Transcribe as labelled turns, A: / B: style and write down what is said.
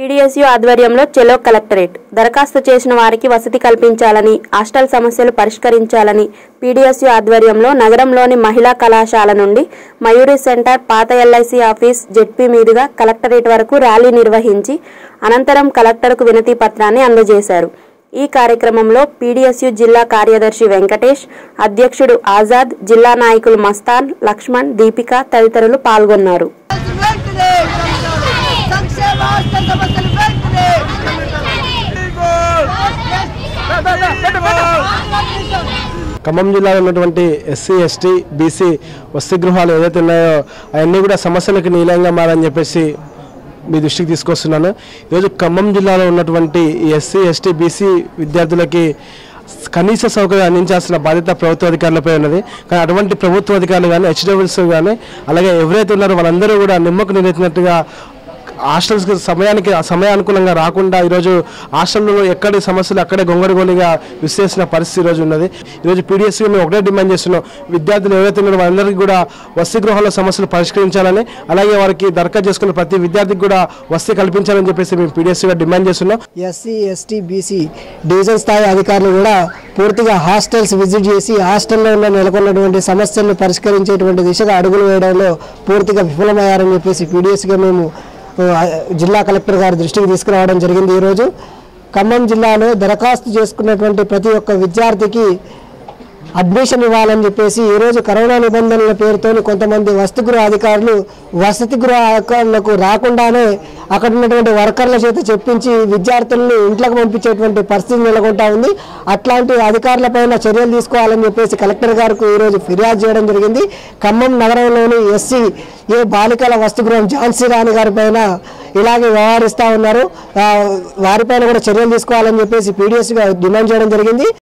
A: PDSU ఆధ్వర్యంలో చెలో collectorate దరఖాస్తు చేసిన వారికి వసతి కల్పించాలని హాస్టల్ సమస్యలు పరిష్కరించాలని పీడీఎస్యూ ఆధ్వర్యంలో నగరంలోని మహిళా కళాశాల నుండి మయూరి సెంటర్ పాత ఎల్ఐసి ఆఫీస్ జెడ్పీ మీదుగా కలెక్టరేట్ వరకు ర్యాలీ నిర్వహించి అనంతరం కలెక్టర్కు వినతి పత్రాన్ని అందజేశారు ఈ కార్యక్రమంలో పీడీఎస్యూ జిల్లా కార్యదర్శి వెంకటేష్ అధ్యక్షుడు ఆజాద్ జిల్లా నాయకులు మస్తాన్ లక్ష్మణ్ దీపిక తదితరులు పాల్గొన్నారు
B: వెంటనే సంక్షేమ హాస్టల్ సమస్యలు వెంటనే
C: ఖమ్మం జిల్లాలో ఉన్నటువంటి ఎస్సీ ఎస్టీ బీసీ వసతి గృహాలు ఏదైతే ఉన్నాయో అవన్నీ కూడా సమస్యలకు నీలంగా మారని చెప్పేసి మీ దృష్టికి తీసుకొస్తున్నాను ఈరోజు ఖమ్మం జిల్లాలో ఉన్నటువంటి ఈ ఎస్సీ ఎస్టీ బీసీ విద్యార్థులకి కనీస సౌకర్యం అందించాల్సిన బాధ్యత ప్రభుత్వ అధికారులపై ఉన్నది కానీ అటువంటి ప్రభుత్వ అధికారులు కానీ హెచ్డబ్ల్యూస్ కానీ అలాగే ఎవరైతే ఉన్నారో వాళ్ళందరూ కూడా నిమ్మకు నిరెత్తినట్టుగా హాస్టల్స్కి సమయానికి సమయానుకూలంగా రాకుండా ఈరోజు హాస్టల్లో ఎక్కడి సమస్యలు అక్కడే గొంగడిగోలిగా విశ్లేషణ పరిస్థితి ఈరోజు ఉన్నది ఈరోజు పీడిఎస్గా మేము ఒకటే డిమాండ్ చేస్తున్నాం విద్యార్థులు ఎవరైతే ఉన్నారో వాళ్ళందరికీ కూడా వసతి గృహాల సమస్యలు పరిష్కరించాలని అలాగే వారికి దరఖాస్తు చేసుకున్న ప్రతి విద్యార్థికి కూడా వసతి కల్పించాలని చెప్పేసి మేము పీడిఎస్గా డిమాండ్ చేస్తున్నాం
D: ఎస్సీ ఎస్టీ బీసీ డివిజన్ స్థాయి అధికారులు కూడా పూర్తిగా హాస్టల్స్ విజిట్ చేసి హాస్టల్లో ఉన్న నెలకొన్నటువంటి సమస్యలను పరిష్కరించేటువంటి దిశగా అడుగులు వేయడంలో పూర్తిగా విఫలమయ్యారని చెప్పేసి పీడిఎస్గా మేము ఆ, జిల్లా కలెక్టర్ గారి దృష్టికి తీసుకురావడం జరిగింది ఈరోజు ఖమ్మం జిల్లాలో దరఖాస్తు చేసుకున్నటువంటి ప్రతి ఒక్క విద్యార్థికి అడ్మిషన్ ఇవ్వాలని చెప్పేసి ఈరోజు కరోనా నిబంధనల పేరుతో కొంతమంది వసతి గృహ అధికారులు వసతి గృహ అధికారులకు రాకుండానే అక్కడ ఉన్నటువంటి వర్కర్ల చేత చెప్పించి విద్యార్థులను ఇంట్లోకి పంపించేటువంటి పరిస్థితి నెలకొంటా ఉంది అట్లాంటి అధికారులపైన చర్యలు తీసుకోవాలని చెప్పేసి కలెక్టర్ గారికి ఈరోజు ఫిర్యాదు చేయడం జరిగింది ఖమ్మం నగరంలోని ఎస్సీ ఏ బాలికల వసతిగృహం ఝాన్సీ రాణి గారి పైన ఇలాగే వ్యవహరిస్తూ ఉన్నారు ఆ, వారిపైన కూడా చర్యలు తీసుకోవాలని చెప్పేసి పీడిఎస్గా డిమాండ్ చేయడం జరిగింది